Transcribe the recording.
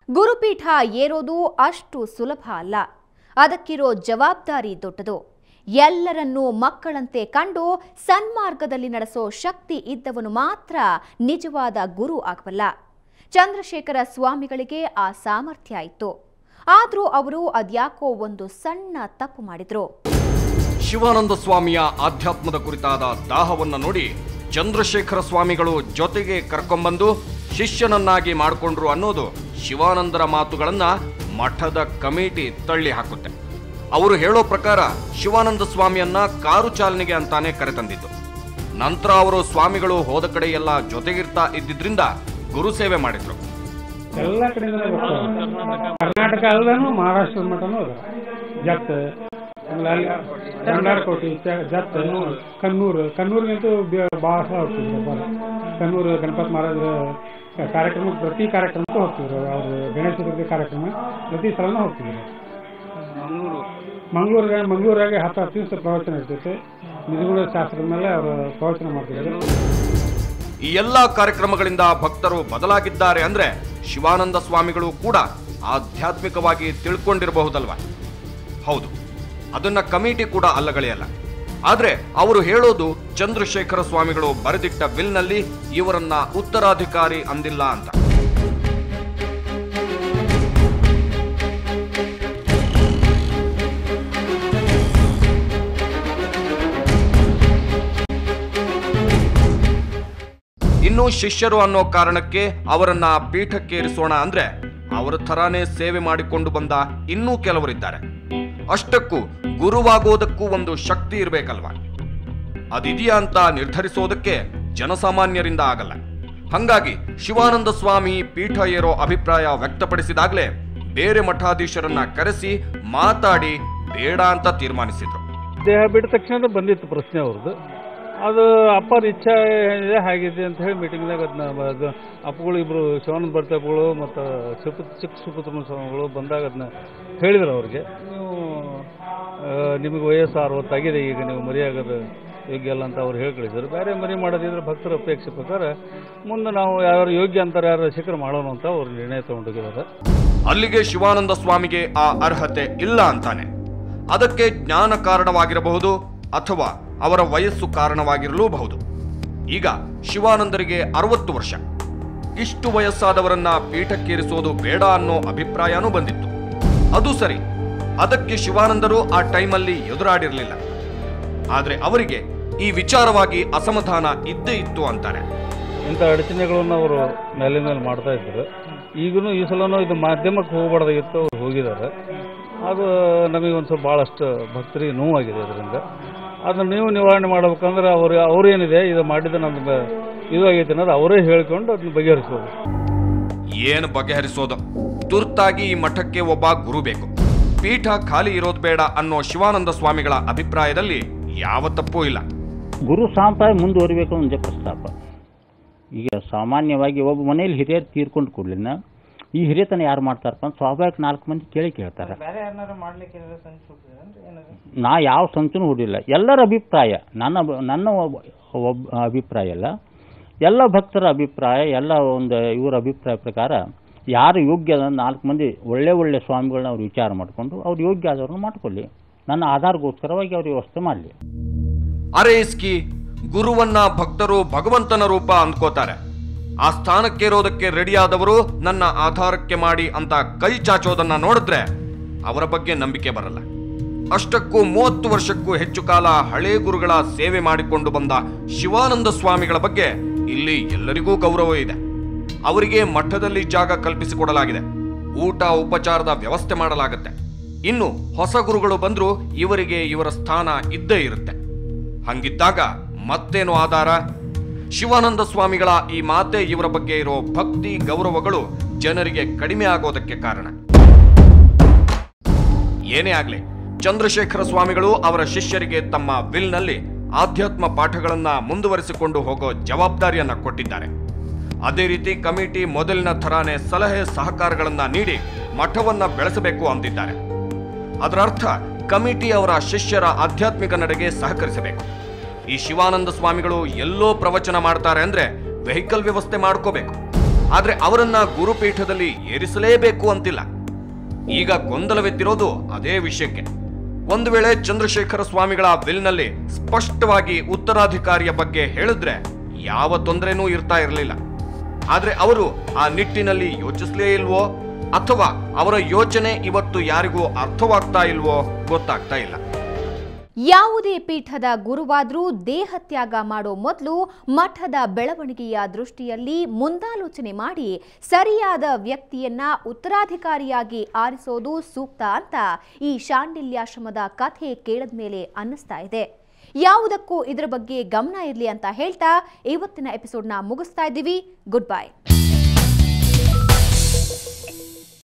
ಗುರುಪೀಠ ಏರೋದು ಅಷ್ಟು ಸುಲಭ ಅಲ್ಲ ಅದಕ್ಕಿರೋ ಜವಾಬ್ದಾರಿ ದೊಡ್ಡದು ಎಲ್ಲರನ್ನೂ ಮಕ್ಕಳಂತೆ ಕಂಡು ಸನ್ಮಾರ್ಗದಲ್ಲಿ ನಡೆಸೋ ಶಕ್ತಿ ಇದ್ದವನು ಮಾತ್ರ ನಿಜವಾದ ಗುರು ಆಗಬಲ್ಲ ಚಂದ್ರಶೇಖರ ಸ್ವಾಮಿಗಳಿಗೆ ಆ ಸಾಮರ್ಥ್ಯ ಇತ್ತು ಆದರೂ ಅವರು ಅದ್ಯಾಕೋ ಒಂದು ಸಣ್ಣ ತಪ್ಪು ಮಾಡಿದ್ರು ಶಿವಾನಂದ ಸ್ವಾಮಿಯ ಆಧ್ಯಾತ್ಮದ ಕುರಿತಾದ ದಾಹವನ್ನ ನೋಡಿ ಚಂದ್ರಶೇಖರ ಸ್ವಾಮಿಗಳು ಜೊತೆಗೆ ಕರ್ಕೊಂಬಂದು ಶಿಷ್ಯನನ್ನಾಗಿ ಮಾಡಿಕೊಂಡ್ರು ಅನ್ನೋದು ಶಿವಾನಂದರ ಮಾತುಗಳನ್ನ ಮಠದ ಕಮಿಟಿ ತಳ್ಳಿ ಹಾಕುತ್ತೆ ಅವರು ಹೇಳೋ ಪ್ರಕಾರ ಶಿವಾನಂದ ಸ್ವಾಮಿಯನ್ನ ಕಾರು ಚಾಲನೆಗೆ ಅಂತಾನೆ ಕರೆತಂದಿದ್ದು ನಂತರ ಅವರು ಸ್ವಾಮಿಗಳು ಹೋದ ಕಡೆ ಎಲ್ಲ ಜೊತೆಗಿರ್ತಾ ಇದ್ದಿದ್ರಿಂದ ಗುರು ಸೇವೆ ಮಾಡಿದ್ರು ಎಲ್ಲ ಕಡೆಯಿಂದಲೇ ಬರ್ತಾರೆ ಕರ್ನಾಟಕ ಅಲ್ಲದನು ಮಹಾರಾಷ್ಟ್ರದ ಮಠನೂ ಅದ ಜತ್ ಆಮೇಲೆ ಅಲ್ಲಿ ಭಂಡಾರಕೋಟಿ ಚ- ಜತ್ ಕನ್ನೂರು ಕನ್ನೂರಿಗಂತೂ ಭಾಳ ಸಲ ಹೋಗ್ತಿದ್ರು ಬರ ಕನ್ನೂರು ಗಣಪತಿ ಮಹಾರಾಜರ ಕಾರ್ಯಕ್ರಮ ಪ್ರತಿ ಕಾರ್ಯಕ್ರಮಕ್ಕೂ ಹೋಗ್ತಿದ್ರು ಅವರು ಗಣೇಶ ಚತುರ್ಥಿ ಕಾರ್ಯಕ್ರಮ ಪ್ರತಿ ಸಲನೂ ಹೋಗ್ತಿದ್ರು ಮಂಗಳೂರಿಗೆ ಮಂಗಳೂರಾಗೆ ಹತ್ತು ಹತ್ತು ದಿವಸ ಪ್ರವಚನ ಇರ್ತೈತೆ ನಿಜಗುಣ ಶಾಸ್ತ್ರದ ಮೇಲೆ ಅವರು ಪ್ರವಚನ ಮಾಡ್ತಿದ್ರು ಈ ಎಲ್ಲಾ ಕಾರ್ಯಕ್ರಮಗಳಿಂದ ಭಕ್ತರು ಬದಲಾಗಿದ್ದಾರೆ ಅಂದ್ರೆ ಶಿವಾನಂದ ಸ್ವಾಮಿಗಳು ಕೂಡ ಆಧ್ಯಾತ್ಮಿಕವಾಗಿ ತಿಳ್ಕೊಂಡಿರಬಹುದಲ್ವಾ ಹೌದು ಅದನ್ನ ಕಮಿಟಿ ಕೂಡ ಅಲ್ಲಗಳೆಯಲ್ಲ ಆದ್ರೆ ಅವರು ಹೇಳೋದು ಚಂದ್ರಶೇಖರ ಸ್ವಾಮಿಗಳು ಬರೆದಿಟ್ಟ ಬಿಲ್ನಲ್ಲಿ ಇವರನ್ನ ಉತ್ತರಾಧಿಕಾರಿ ಅಂದಿಲ್ಲ ಅಂತ ಇನ್ನು ಶಿಷ್ಯರು ಅನ್ನೋ ಕಾರಣಕ್ಕೆ ಅವರನ್ನ ಪೀಠಕ್ಕೇರಿಸೋಣ ಅಂದ್ರೆ ಅವರ ಥರಾನೇ ಸೇವೆ ಮಾಡಿಕೊಂಡು ಬಂದ ಇನ್ನೂ ಕೆಲವರಿದ್ದಾರೆ ಅಷ್ಟಕ್ಕೂ ಗುರುವಾಗೋದಕ್ಕೂ ಒಂದು ಶಕ್ತಿ ಇರಬೇಕಲ್ವಾ ಅದಿದೆಯಾ ಅಂತ ನಿರ್ಧರಿಸೋದಕ್ಕೆ ಜನಸಾಮಾನ್ಯರಿಂದ ಆಗಲ್ಲ ಹಂಗಾಗಿ ಶಿವಾನಂದ ಸ್ವಾಮಿ ಪೀಠ ಏರೋ ಅಭಿಪ್ರಾಯ ವ್ಯಕ್ತಪಡಿಸಿದಾಗಲೇ ಬೇರೆ ಮಠಾಧೀಶರನ್ನ ಕರೆಸಿ ಮಾತಾಡಿ ಬೇಡ ಅಂತ ತೀರ್ಮಾನಿಸಿದ್ರು ದೇಹ ಬಿಟ್ಟ ತಕ್ಷಣ ಬಂದಿತ್ತು ಪ್ರಶ್ನೆ ಅವ್ರದ್ದು ಅದು ಅಪ್ಪರ ಇಚ್ಛೆ ಏನಿದೆ ಹಾಗಿದೆ ಅಂತ ಹೇಳಿ ಮೀಟಿಂಗ್ನಾಗ ಅದನ್ನ ಅದು ಅಪ್ಪಗಳು ಇಬ್ಬರು ಶಿವಾನಂದ ಭರ್ತಿ ಅಪ್ಪಗಳು ಮತ್ತು ಸುಪು ಚಿಕ್ಕ ಸುಪುತ್ರ ಸ್ವಾಮಿಗಳು ಬಂದಾಗ ಅದನ್ನ ಹೇಳಿದ್ರು ಅವ್ರಿಗೆ ನೀವು ಆ, ನಿಮಗೆ ವಯಸ್ಸು ಅರವತ್ತಾಗಿದೆ ಈಗ ನೀವು ಮರಿಯಾಗದ ಯೋಗ್ಯ ಅಲ್ಲ ಅಂತ ಅವ್ರು ಹೇಳ್ಕಳಿದ್ರು ಬೇರೆ ಮರಿ ಮಾಡೋದಿದ್ರೆ ಭಕ್ತರ ಅಪೇಕ್ಷೆ ಪ್ರಕಾರ ಮುಂದೆ ನಾವು ಯಾರು ಯೋಗ್ಯ ಅಂತಾರೆ ಯಾರು ಶಿಖರ ಮಾಡೋಣ ಅಂತ ಅವ್ರು ನಿರ್ಣಯ ತಗೊಂಡೋಗಿದ್ದಾರೆ ಅಲ್ಲಿಗೆ ಶಿವಾನಂದ ಸ್ವಾಮಿಗೆ ಆ ಅರ್ಹತೆ ಇಲ್ಲ ಅಂತಾನೆ ಅದಕ್ಕೆ ಜ್ಞಾನ ಕಾರಣವಾಗಿರಬಹುದು ಅಥವಾ ಅವರ ವಯಸ್ಸು ಕಾರಣವಾಗಿರಲೂಬಹುದು ಈಗ ಶಿವಾನಂದರಿಗೆ ಅರವತ್ತು ವರ್ಷ ಇಷ್ಟು ವಯಸ್ಸಾದವರನ್ನ ಪೀಠಕ್ಕೇರಿಸೋದು ಬೇಡ ಅನ್ನೋ ಅಭಿಪ್ರಾಯನೂ ಬಂದಿತ್ತು ಅದು ಸರಿ ಅದಕ್ಕೆ ಶಿವಾನಂದರು ಆ ಟೈಮಲ್ಲಿ ಎದುರಾಡಿರಲಿಲ್ಲ ಆದ್ರೆ ಅವರಿಗೆ ಈ ವಿಚಾರವಾಗಿ ಅಸಮಾಧಾನ ಇದ್ದೇ ಇತ್ತು ಅಂತಾರೆ ಇಂಥ ಅಡಚಣೆಗಳನ್ನು ಅವರು ಮೇಲೆ ಮೇಲೆ ಮಾಡ್ತಾ ಇದ್ರು ಈಗಲೂ ಈ ಸಲನೂ ಇದು ಮಾಧ್ಯಮಕ್ಕೆ ಹೋಗಬಾರ್ದಾಗಿತ್ತು ಅವ್ರು ಹೋಗಿದ್ದಾರೆ ಅದು ನಮಗೆ ಒಂದು ಸ್ವಲ್ಪ ಭಾಳಷ್ಟು ಭಕ್ತರಿಗೆ ನೋವಾಗಿದೆ ಅದರಿಂದ ಅದನ್ನ ನೀವು ನಿವಾರಣೆ ಮಾಡ್ಬೇಕಂದ್ರೆ ಅವ್ರು ಅವ್ರೇನಿದೆ ಇದು ಮಾಡಿದ ನಮ್ಗೆ ಇದು ಆಗೈತೆ ಅನ್ನೋದು ಅವರೇ ಹೇಳ್ಕೊಂಡು ಅದನ್ನ ಬಗೆಹರಿಸ್ಬೋದು ಏನು ಬಗೆಹರಿಸೋದು ತುರ್ತಾಗಿ ಈ ಮಠಕ್ಕೆ ಒಬ್ಬ ಗುರು ಬೇಕು ಪೀಠ ಖಾಲಿ ಇರೋದು ಬೇಡ ಅನ್ನೋ ಶಿವಾನಂದ ಸ್ವಾಮಿಗಳ ಅಭಿಪ್ರಾಯದಲ್ಲಿ ಯಾವ ತಪ್ಪೂ ಇಲ್ಲ ಗುರು ಸಾಂಪ್ರದಾಯ ಮುಂದುವರಿಬೇಕು ಒಂದೇ ಪ್ರಸ್ತಾಪ ಈಗ ಸಾಮಾನ್ಯವಾಗಿ ಒಬ್ಬ ಮನೆಯಲ್ಲಿ ಹಿರಿಯರು ತೀರ್ಕೊಂಡು ಕೂಡಲಿನ ಈ ಹಿರಿಯತನ ಯಾರು ಮಾಡ್ತಾರಪ್ಪ ಅಂತ ಸ್ವಾಭಾವಿಕ ನಾಲ್ಕು ಮಂದಿ ಕೇಳಿ ಕೇಳ್ತಾರೆ ನಾ ಯಾವ ಸಂಚನೂ ಹೊಡಿಲ್ಲ ಎಲ್ಲರ ಅಭಿಪ್ರಾಯ ನನ್ನ ಅಭಿ- ನನ್ನ ಒಬ್ಬ ಒಬ್ಬ ಅಭಿಪ್ರಾಯ ಅಲ್ಲ ಎಲ್ಲ ಭಕ್ತರ ಅಭಿಪ್ರಾಯ ಎಲ್ಲ ಒಂದು ಇವರ ಅಭಿಪ್ರಾಯ ಪ್ರಕಾರ ಯಾರು ಯೋಗ್ಯ ಅದ ನಾಲ್ಕು ಮಂದಿ ಒಳ್ಳೆ ಒಳ್ಳೆ ಸ್ವಾಮಿಗಳನ್ನ ಅವ್ರು ವಿಚಾರ ಮಾಡಿಕೊಂಡು ಅವ್ರು ಯೋಗ್ಯ ಆದವ್ರನ್ನ ಮಾಡ್ಕೊಳ್ಳಿ ನನ್ನ ಆಧಾರಗೋಸ್ಕರವಾಗಿ ಅವ್ರು ವ್ಯವಸ್ಥೆ ಮಾಡಲಿ ಅರೇಸ್ಕಿ ಗುರುವನ್ನ ಭಕ್ತರು ಭಗವಂತನ ರೂಪ ಅಂದ್ಕೋತಾರೆ ಆ ಸ್ಥಾನಕ್ಕೇರೋದಕ್ಕೆ ರೆಡಿಯಾದವರು ನನ್ನ ಆಧಾರಕ್ಕೆ ಮಾಡಿ ಅಂತ ಕೈ ಚಾಚೋದನ್ನ ನೋಡಿದ್ರೆ ಅವರ ಬಗ್ಗೆ ನಂಬಿಕೆ ಬರಲ್ಲ ಅಷ್ಟಕ್ಕೂ ಮೂವತ್ತು ವರ್ಷಕ್ಕೂ ಹೆಚ್ಚು ಕಾಲ ಹಳೇ ಗುರುಗಳ ಸೇವೆ ಮಾಡಿಕೊಂಡು ಬಂದ ಶಿವಾನಂದ ಸ್ವಾಮಿಗಳ ಬಗ್ಗೆ ಇಲ್ಲಿ ಎಲ್ಲರಿಗೂ ಗೌರವ ಇದೆ ಅವರಿಗೆ ಮಠದಲ್ಲಿ ಜಾಗ ಕಲ್ಪಿಸಿಕೊಡಲಾಗಿದೆ ಊಟ ಉಪಚಾರದ ವ್ಯವಸ್ಥೆ ಮಾಡಲಾಗುತ್ತೆ ಇನ್ನು ಹೊಸ ಗುರುಗಳು ಬಂದ್ರೂ ಇವರಿಗೆ ಇವರ ಸ್ಥಾನ ಇದ್ದೇ ಇರುತ್ತೆ ಹಂಗಿದ್ದಾಗ ಮತ್ತೇನು ಆಧಾರ ಶಿವಾನಂದ ಸ್ವಾಮಿಗಳ ಈ ಮಾತೆ ಇವರ ಬಗ್ಗೆ ಇರೋ ಭಕ್ತಿ ಗೌರವಗಳು ಜನರಿಗೆ ಕಡಿಮೆ ಆಗೋದಕ್ಕೆ ಕಾರಣ ಏನೇ ಆಗ್ಲಿ ಚಂದ್ರಶೇಖರ ಸ್ವಾಮಿಗಳು ಅವರ ಶಿಷ್ಯರಿಗೆ ತಮ್ಮ ವಿಲ್ನಲ್ಲಿ ಆಧ್ಯಾತ್ಮ ಪಾಠಗಳನ್ನ ಮುಂದುವರಿಸಿಕೊಂಡು ಹೋಗೋ ಜವಾಬ್ದಾರಿಯನ್ನ ಕೊಟ್ಟಿದ್ದಾರೆ ಅದೇ ರೀತಿ ಕಮಿಟಿ ಮೊದಲಿನ ಥರಾನೇ ಸಲಹೆ ಸಹಕಾರಗಳನ್ನ ನೀಡಿ ಮಠವನ್ನ ಬೆಳೆಸಬೇಕು ಅಂದಿದ್ದಾರೆ ಅದರ ಅರ್ಥ ಕಮಿಟಿ ಅವರ ಶಿಷ್ಯರ ಆಧ್ಯಾತ್ಮಿಕ ನಡೆಗೆ ಸಹಕರಿಸಬೇಕು ಈ ಶಿವಾನಂದ ಸ್ವಾಮಿಗಳು ಎಲ್ಲೋ ಪ್ರವಚನ ಮಾಡ್ತಾರೆ ಅಂದ್ರೆ ವೆಹಿಕಲ್ ವ್ಯವಸ್ಥೆ ಮಾಡ್ಕೋಬೇಕು ಆದ್ರೆ ಅವರನ್ನ ಗುರುಪೀಠದಲ್ಲಿ ಏರಿಸಲೇಬೇಕು ಅಂತಿಲ್ಲ ಈಗ ಗೊಂದಲವೆತ್ತಿರೋದು ಅದೇ ವಿಷಯಕ್ಕೆ ಒಂದು ವೇಳೆ ಚಂದ್ರಶೇಖರ ಸ್ವಾಮಿಗಳ ವಿಲ್ನಲ್ಲಿ ಸ್ಪಷ್ಟವಾಗಿ ಉತ್ತರಾಧಿಕಾರಿಯ ಬಗ್ಗೆ ಹೇಳಿದ್ರೆ ಯಾವ ತೊಂದರೆನೂ ಇರ್ತಾ ಇರಲಿಲ್ಲ ಆದ್ರೆ ಅವರು ಆ ನಿಟ್ಟಿನಲ್ಲಿ ಯೋಚಿಸ್ಲೇ ಇಲ್ವೋ ಅಥವಾ ಅವರ ಯೋಚನೆ ಇವತ್ತು ಯಾರಿಗೂ ಅರ್ಥವಾಗ್ತಾ ಇಲ್ವೋ ಗೊತ್ತಾಗ್ತಾ ಇಲ್ಲ ಯಾವುದೇ ಪೀಠದ ಗುರುವಾದ್ರೂ ದೇಹತ್ಯಾಗ ಮಾಡೋ ಮೊದಲು ಮಠದ ಬೆಳವಣಿಗೆಯ ದೃಷ್ಟಿಯಲ್ಲಿ ಮುಂದಾಲೋಚನೆ ಮಾಡಿ ಸರಿಯಾದ ವ್ಯಕ್ತಿಯನ್ನ ಉತ್ತರಾಧಿಕಾರಿಯಾಗಿ ಆರಿಸೋದು ಸೂಕ್ತ ಅಂತ ಈ ಶಾಂಡಿಲ್ಯಾಶ್ರಮದ ಕಥೆ ಕೇಳದ ಮೇಲೆ ಅನ್ನಿಸ್ತಾ ಇದೆ ಯಾವುದಕ್ಕೂ ಇದರ ಬಗ್ಗೆ ಗಮನ ಇರಲಿ ಅಂತ ಹೇಳ್ತಾ ಇವತ್ತಿನ ಎಪಿಸೋಡ್ನ ಮುಗಿಸ್ತಾ ಇದ್ದೀವಿ ಗುಡ್ ಬೈ